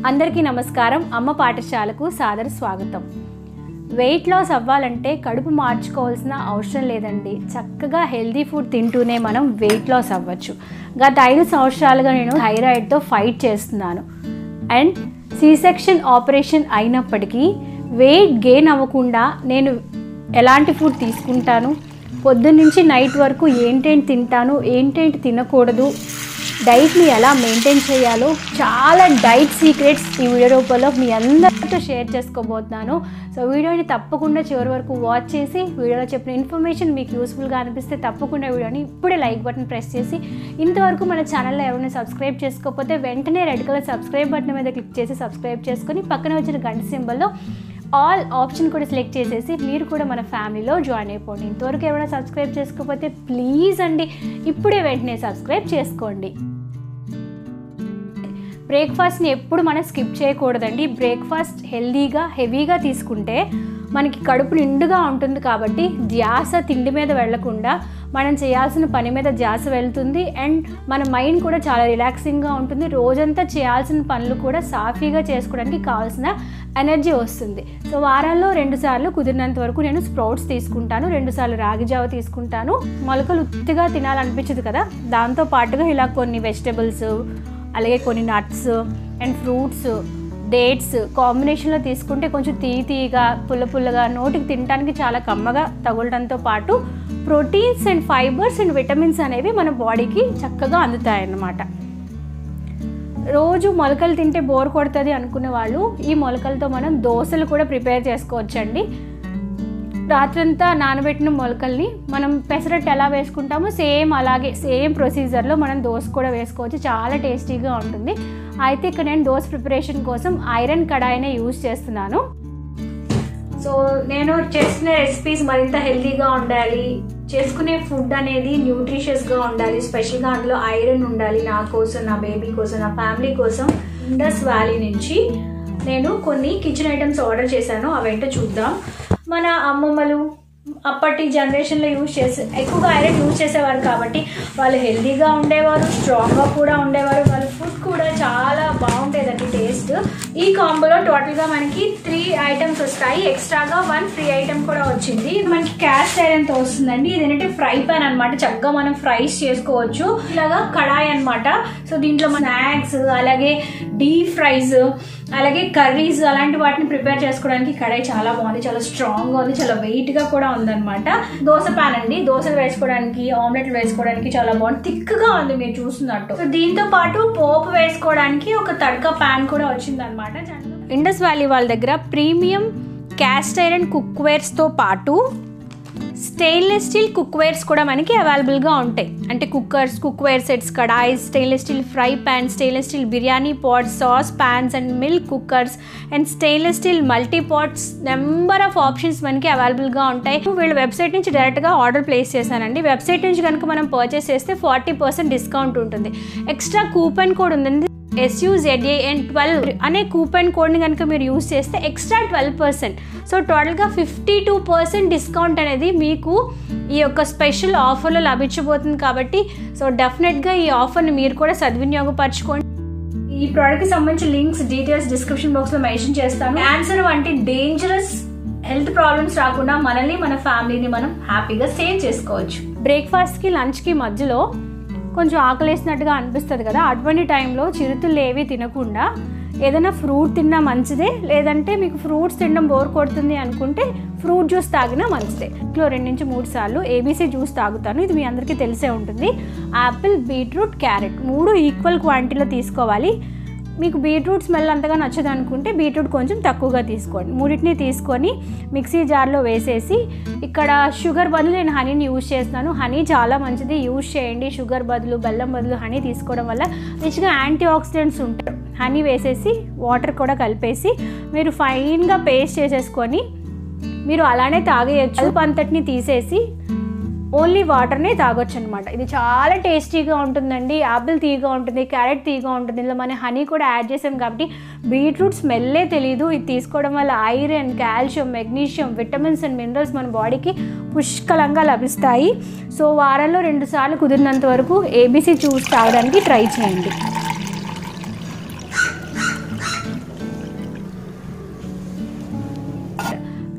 అందరికీ నమస్కారం అమ్మ పాఠశాలకు సాదర స్వాగతం వెయిట్ లాస్ అవ్వాలంటే కడుపు మార్చుకోవాల్సిన అవసరం లేదండి చక్కగా హెల్దీ ఫుడ్ తింటూనే మనం వెయిట్ లాస్ అవ్వచ్చు గత ఐదు సంవత్సరాలుగా నేను థైరాయిడ్తో ఫైట్ చేస్తున్నాను అండ్ సి సెక్షన్ ఆపరేషన్ అయినప్పటికీ వెయిట్ గెయిన్ అవ్వకుండా నేను ఎలాంటి ఫుడ్ తీసుకుంటాను పొద్దున్న నుంచి నైట్ వరకు ఏంటేంటి తింటాను ఏంటేంటి తినకూడదు డైట్ని ఎలా మెయింటైన్ చేయాలో చాలా డైట్ సీక్రెట్స్ ఈ వీడియో రూపంలో మీ అందరితో షేర్ చేసుకోబోతున్నాను సో వీడియోని తప్పకుండా చివరి వరకు వాచ్ చేసి వీడియోలో చెప్పిన ఇన్ఫర్మేషన్ మీకు యూస్ఫుల్గా అనిపిస్తే తప్పకుండా వీడియోని ఇప్పుడే లైక్ బటన్ ప్రెస్ చేసి ఇంతవరకు మన ఛానల్లో ఎవరైనా సబ్స్క్రైబ్ చేసుకోకపోతే వెంటనే రెడ్ కలర్ సబ్స్క్రైబ్ బటన్ మీద క్లిక్ చేసి సబ్స్క్రైబ్ చేసుకొని పక్కన వచ్చిన గంట సింబల్లో ఆల్ ఆప్షన్ కూడా సెలెక్ట్ చేసేసి మీరు కూడా మన ఫ్యామిలీలో జాయిన్ అయిపోండి ఇంతవరకు ఎవరైనా సబ్స్క్రైబ్ చేసుకోకపోతే ప్లీజ్ అండి ఇప్పుడే వెంటనే సబ్స్క్రైబ్ చేసుకోండి బ్రేక్ఫాస్ట్ని ఎప్పుడు మనం స్కిప్ చేయకూడదండి బ్రేక్ఫాస్ట్ హెల్దీగా హెవీగా తీసుకుంటే మనకి కడుపు నిండుగా ఉంటుంది కాబట్టి ధ్యాస తిండి మీద వెళ్లకుండా మనం చేయాల్సిన పని మీద ధ్యాస వెళ్తుంది అండ్ మన మైండ్ కూడా చాలా రిలాక్సింగ్గా ఉంటుంది రోజంతా చేయాల్సిన పనులు కూడా సాఫీగా చేసుకోవడానికి కావాల్సిన ఎనర్జీ వస్తుంది సో వారాల్లో రెండు సార్లు కుదిరినంత వరకు నేను స్ప్రౌట్స్ తీసుకుంటాను రెండు సార్లు రాగి జావ తీసుకుంటాను మొలకలు ఉత్తిగా తినాలనిపించదు కదా దాంతో పాటుగా ఇలా కొన్ని వెజిటబుల్స్ అలాగే కొన్ని నట్స్ అండ్ ఫ్రూట్స్ డేట్స్ కాంబినేషన్లో తీసుకుంటే కొంచెం తీ తీయగా పుల్ల పుల్లగా నోటికి తినడానికి చాలా కమ్మగా తగులడంతో పాటు proteins and fibres and vitamins అనేవి మన బాడీకి చక్కగా అందుతాయి అన్నమాట రోజు మొలకలు తింటే బోర్ కొడుతుంది అనుకునే వాళ్ళు ఈ మొలకలతో మనం దోశలు కూడా ప్రిపేర్ చేసుకోవచ్చండి రాత్రంతా నానబెట్టిన మొలకల్ని మనం పెసరట్టు ఎలా వేసుకుంటామో సేమ్ అలాగే సేమ్ ప్రొసీజర్లో మనం దోశ కూడా వేసుకోవచ్చు చాలా టేస్టీగా ఉంటుంది అయితే ఇక్కడ నేను దోశ ప్రిపరేషన్ కోసం ఐరన్ కడాయినే యూజ్ చేస్తున్నాను సో నేను చేసిన రెసిపీస్ మరింత హెల్తీగా ఉండాలి చేసుకునే ఫుడ్ అనేది న్యూట్రిషియస్గా ఉండాలి స్పెషల్గా అందులో ఐరన్ ఉండాలి నా కోసం నా బేబీ కోసం నా ఫ్యామిలీ కోసం ఇండస్ వ్యాలీ నుంచి నేను కొన్ని కిచెన్ ఐటమ్స్ ఆర్డర్ చేశాను అవేంటో చూద్దాం మన అమ్మమ్మలు అప్పటి జనరేషన్లో యూజ్ చేసే ఎక్కువగా ఐరన్ యూజ్ చేసేవారు కాబట్టి వాళ్ళు హెల్తీగా ఉండేవారు స్ట్రాంగ్గా కూడా ఉండేవారు వాళ్ళ ఫుడ్ కూడా చాలా బాగుండేదండి టేస్ట్ ఈ కాంబోలో టోటల్గా మనకి త్రీ ఐటమ్స్ వస్తాయి ఎక్స్ట్రాగా వన్ ఫ్రీ ఐటమ్ కూడా వచ్చింది మనకి క్యాస్ట్ ఐరన్తో వస్తుందండి ఇది ఏంటంటే ఫ్రై పాన్ అనమాట చక్కగా మనం ఫ్రైస్ చేసుకోవచ్చు ఇలాగా కడాయి అనమాట సో దీంట్లో మన స్నాక్స్ అలాగే డీప్ ఫ్రైస్ అలాగే కర్రీస్ అలాంటి వాటిని ప్రిపేర్ చేసుకోవడానికి కడాయి చాలా బాగుంది చాలా స్ట్రాంగ్ గా ఉంది చాలా వెయిట్ గా కూడా ఉందన్నమాట దోశ పాన్ అండి దోశలు వేసుకోవడానికి ఆమ్లెట్లు వేసుకోవడానికి చాలా బాగుంది థిక్ గా ఉంది మీరు చూస్తున్నట్టు సో దీంతో పాటు పోపు వేసుకోవడానికి ఒక తడక పాన్ కూడా వచ్చింది అనమాట ఇండస్ వ్యాలీ వాళ్ళ దగ్గర ప్రీమియం క్యాస్ట్ ఐరన్ కుక్వేర్స్ తో పాటు స్టెయిన్లెస్ స్టీల్ కుక్వేర్స్ కూడా మనకి అవైలబుల్గా ఉంటాయి అంటే cookers cookware sets kadais stainless steel fry pan stainless steel biryani pots sauce pans and milk cookers and stainless steel multi pots number of options మనకి అవైలబుల్గా ఉంటాయి వీళ్ళ వెబ్సైట్ నుంచి డైరెక్ట్గా ఆర్డర్ ప్లేస్ చేశానండి వెబ్సైట్ నుంచి కనుక మనం పర్చేస్ చేస్తే ఫార్టీ పర్సెంట్ డిస్కౌంట్ ఉంటుంది ఎక్స్ట్రా కూపన్ కోడ్ ఉందండి ఎస్యూజెడ్ఏఎన్ ట్వెల్వ్ అనే కూపన్ కోడ్ని కనుక మీరు యూస్ చేస్తే ఎక్స్ట్రా ట్వెల్వ్ పర్సెంట్ సో టోటల్గా ఫిఫ్టీ టూ పర్సెంట్ డిస్కౌంట్ అనేది మీకు ఈ యొక్క స్పెషల్ ఆఫర్లో లభించబోతుంది కాబట్టి సో డెఫినెట్గా ఈ ఆఫర్ని మీరు కూడా సద్వినియోగపరచుకోండి ఈ ప్రోడక్ట్కి సంబంధించిన లింక్స్ డీటెయిల్స్ డిస్క్రిప్షన్ బాక్స్లో మెన్షన్ చేస్తాను క్యాన్సర్ వంటి డేంజరస్ హెల్త్ ప్రాబ్లమ్స్ రాకుండా మనల్ని మన ఫ్యామిలీని మనం హ్యాపీగా సేవ్ చేసుకోవచ్చు బ్రేక్ఫాస్ట్కి లంచ్కి మధ్యలో కొంచెం ఆకలేసినట్టుగా అనిపిస్తుంది కదా అటువంటి టైంలో చిరుతులు ఏవి తినకుండా ఏదైనా ఫ్రూట్ తిన్నా మంచిదే లేదంటే మీకు ఫ్రూట్స్ తినడం బోర్ కొడుతుంది అనుకుంటే ఫ్రూట్ జ్యూస్ తాగినా మంచిదే ఇంట్లో రెండు నుంచి మూడు సార్లు ఏబీసీ జ్యూస్ తాగుతాను ఇది మీ అందరికీ తెలిసే ఉంటుంది యాపిల్ బీట్రూట్ క్యారెట్ మూడు ఈక్వల్ క్వాంటిటీలో తీసుకోవాలి మీకు బీట్రూట్ స్మెల్ అంతగా నచ్చదు అనుకుంటే బీట్రూట్ కొంచెం తక్కువగా తీసుకోండి మూడింటిని తీసుకొని మిక్సీ జార్లో వేసేసి ఇక్కడ షుగర్ బదులు నేను హనీని యూజ్ చేస్తున్నాను హనీ చాలా మంచిది యూజ్ చేయండి షుగర్ బదులు బెల్లం బదులు హనీ తీసుకోవడం వల్ల రిచ్గా యాంటీ ఆక్సిడెంట్స్ ఉంటాయి హనీ వేసేసి వాటర్ కూడా కలిపేసి మీరు ఫైన్గా పేస్ట్ చేసేసుకొని మీరు అలానే తాగేయచ్చు కలుపు అంతటిని తీసేసి ఓన్లీ వాటర్నే తాగొచ్చు అనమాట ఇది చాలా టేస్టీగా ఉంటుందండి యాపిల్ తీగా ఉంటుంది క్యారెట్ తీగా ఉంటుంది ఇందులో మనం హనీ కూడా యాడ్ చేసాం కాబట్టి బీట్రూట్ స్మెల్లే తెలియదు ఇది తీసుకోవడం వల్ల iron calcium magnesium vitamins and minerals మన బాడీకి పుష్కలంగా లభిస్తాయి సో వారంలో రెండు సార్లు కుదిరినంత వరకు ఏబీసీ జ్యూస్ తాగడానికి ట్రై చేయండి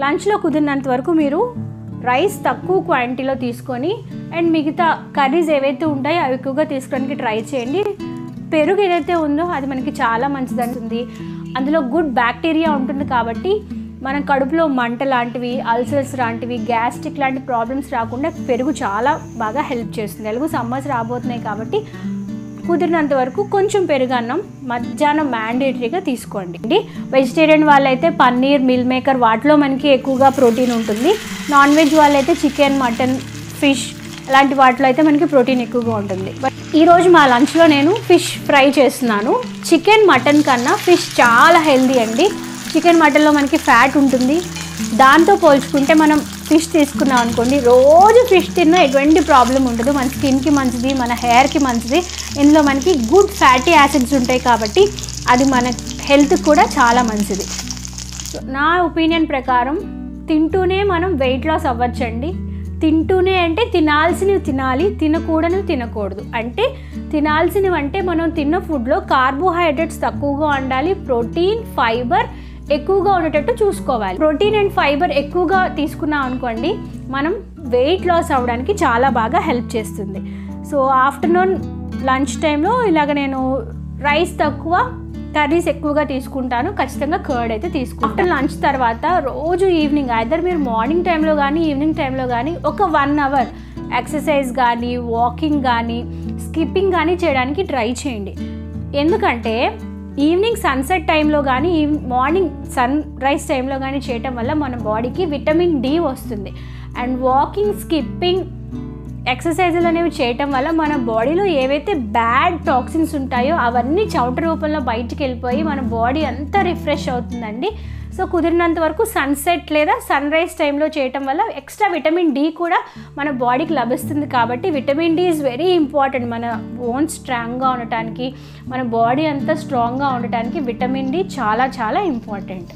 లంచ్లో కుదిరినంత వరకు మీరు రైస్ తక్కువ క్వాంటిటీలో తీసుకొని అండ్ మిగతా కర్రీస్ ఏవైతే ఉంటాయో అవి ఎక్కువగా తీసుకోవడానికి ట్రై చేయండి పెరుగు ఏదైతే ఉందో అది మనకి చాలా మంచిది అంటుంది అందులో గుడ్ బ్యాక్టీరియా ఉంటుంది కాబట్టి మన కడుపులో మంట లాంటివి అల్సర్స్ లాంటివి గ్యాస్ట్రిక్ లాంటి ప్రాబ్లమ్స్ రాకుండా పెరుగు చాలా బాగా హెల్ప్ చేస్తుంది ఎలాగో సమ్మర్స్ రాబోతున్నాయి కాబట్టి కుదిరినంత వరకు కొంచెం పెరుగన్నం మధ్యాహ్నం మ్యాండేటరీగా తీసుకోండి వెజిటేరియన్ వాళ్ళైతే పన్నీర్ మిల్ మేకర్ వాటిలో మనకి ఎక్కువగా ప్రోటీన్ ఉంటుంది నాన్ వెజ్ వాళ్ళైతే చికెన్ మటన్ ఫిష్ అలాంటి వాటిలో అయితే మనకి ప్రోటీన్ ఎక్కువగా ఉంటుంది బట్ ఈరోజు మా లంచ్లో నేను ఫిష్ ఫ్రై చేస్తున్నాను చికెన్ మటన్ కన్నా ఫిష్ చాలా హెల్దీ అండి చికెన్ మటన్లో మనకి ఫ్యాట్ ఉంటుంది దాంతో పోల్చుకుంటే మనం ఫిష్ తీసుకున్నాం అనుకోండి రోజు ఫిష్ తిన్నా ఎటువంటి ప్రాబ్లం ఉండదు మన స్కిన్కి మంచిది మన హెయిర్కి మంచిది ఇందులో మనకి గుడ్ ఫ్యాటీ యాసిడ్స్ ఉంటాయి కాబట్టి అది మన హెల్త్కి కూడా చాలా మంచిది సో నా ఒపీనియన్ ప్రకారం తింటూనే మనం వెయిట్ లాస్ అవ్వచ్చండి తింటూనే అంటే తినాల్సినవి తినాలి తినకూడనివి తినకూడదు అంటే తినాల్సినవి అంటే మనం తిన్న ఫుడ్లో కార్బోహైడ్రేట్స్ తక్కువగా ఉండాలి ప్రోటీన్ ఫైబర్ ఎక్కువగా ఉండేటట్టు చూసుకోవాలి ప్రోటీన్ అండ్ ఫైబర్ ఎక్కువగా తీసుకున్నాం అనుకోండి మనం వెయిట్ లాస్ అవ్వడానికి చాలా బాగా హెల్ప్ చేస్తుంది సో ఆఫ్టర్నూన్ లంచ్ టైంలో ఇలాగ నేను రైస్ తక్కువ కర్రీస్ ఎక్కువగా తీసుకుంటాను ఖచ్చితంగా కర్డ్ అయితే తీసుకుంటాను ఆఫ్టర్ లంచ్ తర్వాత రోజు ఈవినింగ్ ఐదర్ మీరు మార్నింగ్ టైంలో కానీ ఈవినింగ్ టైంలో కానీ ఒక వన్ అవర్ ఎక్సర్సైజ్ కానీ వాకింగ్ కానీ స్కిప్పింగ్ కానీ చేయడానికి ట్రై చేయండి ఎందుకంటే ఈవినింగ్ సన్సెట్ టైంలో కానీ ఈవ్ మార్నింగ్ సన్ రైజ్ టైంలో కానీ చేయటం వల్ల మన బాడీకి విటమిన్ డి వస్తుంది అండ్ వాకింగ్ స్కిప్పింగ్ ఎక్సర్సైజులు అనేవి చేయటం వల్ల మన బాడీలో ఏవైతే బ్యాడ్ టాక్సిన్స్ ఉంటాయో అవన్నీ చౌట రూపంలో బయటికి వెళ్ళిపోయి మన బాడీ అంతా రిఫ్రెష్ అవుతుందండి సో కుదిరినంత వరకు సన్సెట్ లేదా సన్ రైజ్ టైంలో చేయటం వల్ల ఎక్స్ట్రా విటమిన్ డి కూడా మన బాడీకి లభిస్తుంది కాబట్టి vitamin D is very important మన బోన్స్ స్ట్రాంగ్గా ఉండటానికి మన బాడీ అంతా స్ట్రాంగ్గా ఉండటానికి విటమిన్ డి చాలా చాలా ఇంపార్టెంట్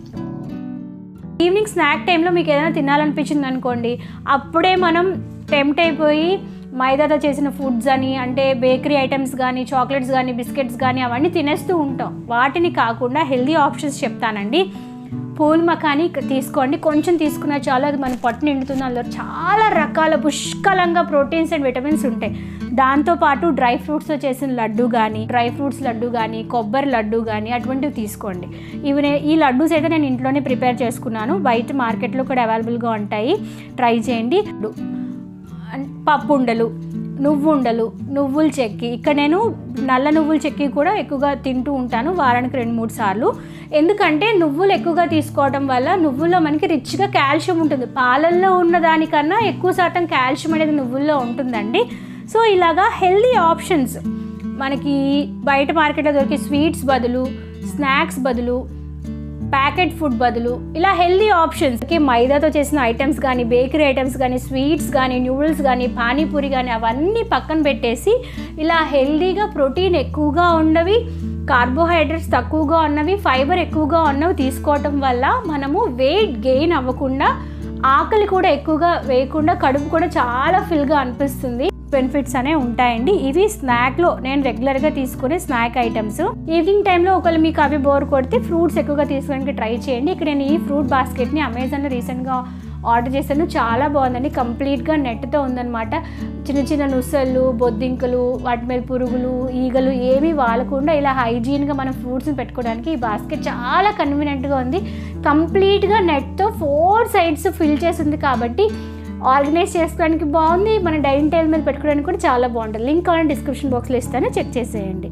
ఈవినింగ్ స్నాక్ టైంలో మీకు ఏదైనా తినాలనిపించింది అనుకోండి అప్పుడే మనం టెంప్ట్ అయిపోయి మైదాతో చేసిన ఫుడ్స్ అని అంటే బేకరీ ఐటమ్స్ కానీ చాక్లెట్స్ కానీ బిస్కెట్స్ కానీ అవన్నీ తినేస్తూ ఉంటాం వాటిని కాకుండా హెల్దీ ఆప్షన్స్ చెప్తానండి పూల్ మకాని తీసుకోండి కొంచెం తీసుకున్న చాలు అది మన పట్టు నిండుతుంది అందులో చాలా రకాల పుష్కలంగా ప్రోటీన్స్ అండ్ విటమిన్స్ ఉంటాయి దాంతోపాటు డ్రై ఫ్రూట్స్తో చేసిన లడ్డు కానీ డ్రై ఫ్రూట్స్ లడ్డు కానీ కొబ్బరి లడ్డు కానీ అటువంటివి తీసుకోండి ఇవి నే- ఈ లడ్డూస్ అయితే నేను ఇంట్లోనే ప్రిపేర్ చేసుకున్నాను బయట మార్కెట్లో కూడా అవైలబుల్గా ఉంటాయి ట్రై చేయండి అండ్ పప్పు ఉండలు నువ్వు ఉండలు నువ్వుల చెక్కి ఇక్కడ నేను నల్ల నువ్వుల చెక్కి కూడా ఎక్కువగా తింటూ ఉంటాను వారానికి రెండు మూడు సార్లు ఎందుకంటే నువ్వులు ఎక్కువగా తీసుకోవడం వల్ల నువ్వుల్లో మనకి రిచ్గా కాల్షియం ఉంటుంది పాలల్లో ఉన్న దానికన్నా ఎక్కువ శాతం కాల్షియం అనేది నువ్వుల్లో ఉంటుందండి సో ఇలాగా హెల్దీ ఆప్షన్స్ మనకి బయట మార్కెట్లో దొరికే స్వీట్స్ బదులు స్నాక్స్ బదులు ప్యాకెట్ ఫుడ్ బదులు ఇలా హెల్దీ ఆప్షన్స్ మైదాతో చేసిన ఐటమ్స్ కానీ బేకరీ ఐటమ్స్ కానీ స్వీట్స్ కానీ న్యూడిల్స్ కానీ పానీపూరి కానీ అవన్నీ పక్కన పెట్టేసి ఇలా హెల్దీగా ప్రోటీన్ ఎక్కువగా ఉన్నవి కార్బోహైడ్రేట్స్ తక్కువగా ఉన్నవి ఫైబర్ ఎక్కువగా ఉన్నవి తీసుకోవటం వల్ల మనము వెయిట్ గెయిన్ అవ్వకుండా ఆకలి కూడా ఎక్కువగా వేయకుండా కడుపు కూడా చాలా ఫిల్గా అనిపిస్తుంది బెనిఫిట్స్ అనేవి ఉంటాయండి ఇవి స్నాక్లో నేను రెగ్యులర్గా తీసుకునే స్నాక్ ఐటమ్స్ ఈవినింగ్ టైంలో ఒకవేళ మీకు అవి బోర్ కొడితే ఫ్రూట్స్ ఎక్కువగా తీసుకోవడానికి ట్రై చేయండి ఇక్కడ నేను ఈ ఫ్రూట్ బాస్కెట్ని అమెజాన్లో రీసెంట్గా ఆర్డర్ చేశాను చాలా బాగుందండి కంప్లీట్గా నెట్తో ఉందన్నమాట చిన్న చిన్న నుసళ్ళు బొద్దింకలు వాటి మీద పురుగులు ఈగలు ఏమీ వాలకుండా ఇలా హైజీన్గా మనం ఫ్రూట్స్ని పెట్టుకోవడానికి ఈ బాస్కెట్ చాలా కన్వీనియంట్గా ఉంది కంప్లీట్గా నెట్తో ఫోర్ సైడ్స్ ఫిల్ చేసి ఉంది కాబట్టి ఆర్గనైజ్ చేసుకోవడానికి బాగుంది మన డైనింగ్ టేబుల్ మీద పెట్టుకోవడానికి కూడా చాలా బాగుంటుంది లింక్ కావాలని డిస్క్రిప్షన్ బాక్స్లో ఇస్తాను చెక్ చేసేయండి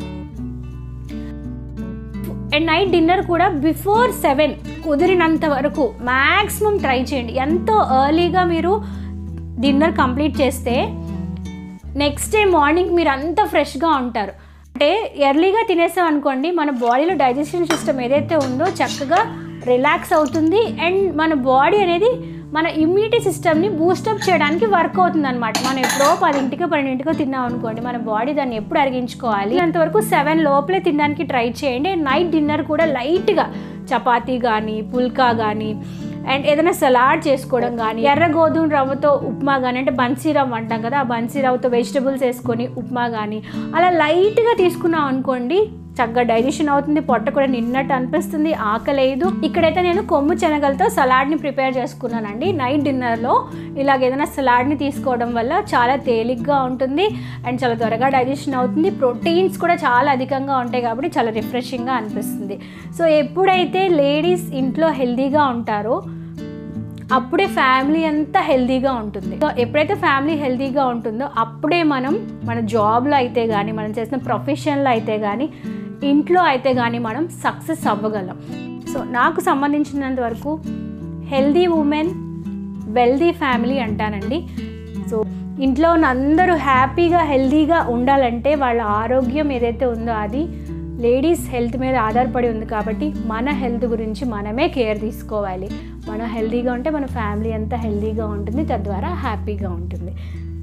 అండ్ నైట్ డిన్నర్ కూడా బిఫోర్ సెవెన్ కుదిరినంత వరకు మ్యాక్సిమం ట్రై చేయండి ఎంతో ఎర్లీగా మీరు డిన్నర్ కంప్లీట్ చేస్తే నెక్స్ట్ డే మార్నింగ్ మీరు అంత ఫ్రెష్గా ఉంటారు అంటే ఎర్లీగా తినేసాం అనుకోండి మన బాడీలో డైజెషన్ సిస్టమ్ ఏదైతే ఉందో చక్కగా రిలాక్స్ అవుతుంది అండ్ మన బాడీ అనేది మన ఇమ్యూనిటీ సిస్టమ్ని బూస్టప్ చేయడానికి వర్క్ అవుతుంది అనమాట మనం ఎప్పుడో పదింటికో పన్నెండింటికో తిన్నాం అనుకోండి మన బాడీ దాన్ని ఎప్పుడు అరిగించుకోవాలి అంతవరకు సెవెన్ లోపలే తినడానికి ట్రై చేయండి నైట్ డిన్నర్ కూడా లైట్గా చపాతీ కానీ పుల్కా కానీ అండ్ ఏదైనా సలాడ్ చేసుకోవడం కానీ ఎర్ర గోధుమ రవ్వతో ఉప్మా కానీ అంటే బన్సీ రవ్వ అంటాం కదా ఆ బన్సీ రవ్వతో వెజిటబుల్స్ వేసుకొని ఉప్మా కానీ అలా లైట్గా తీసుకున్నాం అనుకోండి చక్కగా డైజెషన్ అవుతుంది పొట్ట కూడా నిన్నట్టు అనిపిస్తుంది ఆకలేదు ఇక్కడైతే నేను కొమ్ము శనగలతో సలాడ్ని ప్రిపేర్ చేసుకున్నానండి నైట్ డిన్నర్లో ఇలాగ ఏదైనా సలాడ్ని తీసుకోవడం వల్ల చాలా తేలిగ్గా ఉంటుంది అండ్ చాలా త్వరగా డైజెషన్ అవుతుంది ప్రోటీన్స్ కూడా చాలా అధికంగా ఉంటాయి కాబట్టి చాలా రిఫ్రెషింగ్గా అనిపిస్తుంది సో ఎప్పుడైతే లేడీస్ ఇంట్లో హెల్తీగా ఉంటారో అప్పుడే ఫ్యామిలీ అంతా హెల్తీగా ఉంటుంది సో ఎప్పుడైతే ఫ్యామిలీ హెల్తీగా ఉంటుందో అప్పుడే మనం మన జాబ్లో అయితే కానీ మనం చేసిన ప్రొఫెషన్లో అయితే కానీ ఇంట్లో అయితే కానీ మనం సక్సెస్ అవ్వగలం సో నాకు సంబంధించినంత వరకు హెల్దీ ఉమెన్ వెల్దీ ఫ్యామిలీ అంటానండి సో ఇంట్లో ఉన్న అందరూ హ్యాపీగా హెల్దీగా ఉండాలంటే వాళ్ళ ఆరోగ్యం ఏదైతే ఉందో అది లేడీస్ హెల్త్ మీద ఆధారపడి ఉంది కాబట్టి మన హెల్త్ గురించి మనమే కేర్ తీసుకోవాలి మనం హెల్తీగా ఉంటే మన ఫ్యామిలీ అంతా హెల్తీగా ఉంటుంది తద్వారా హ్యాపీగా ఉంటుంది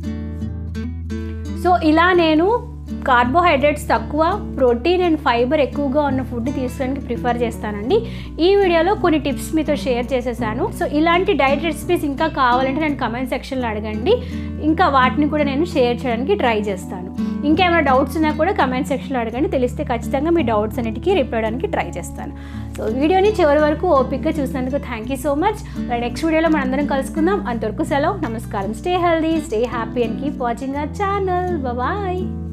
సో ఇలా నేను కార్బోహైడ్రేట్స్ తక్కువ ప్రోటీన్ అండ్ ఫైబర్ ఎక్కువగా ఉన్న ఫుడ్ తీసుకోవడానికి ప్రిఫర్ చేస్తానండి ఈ వీడియోలో కొన్ని టిప్స్ మీతో షేర్ చేసేసాను సో ఇలాంటి డైట్ రెసిపీస్ ఇంకా కావాలంటే నేను కమెంట్ సెక్షన్లో అడగండి ఇంకా వాటిని కూడా నేను షేర్ చేయడానికి ట్రై చేస్తాను ఇంకేమైనా డౌట్స్ ఉన్నా కూడా కమెంట్ సెక్షన్లో అడగండి తెలిస్తే ఖచ్చితంగా మీ డౌట్స్ అన్నిటికీ రిప్లై చేయడానికి ట్రై చేస్తాను సో వీడియోని చివరి వరకు ఓపిక్గా చూసినందుకు thank you so much next వీడియోలో మనందరం కలుసుకుందాం అంతవరకు సెలవు నమస్కారం stay healthy stay happy and keep watching our channel bye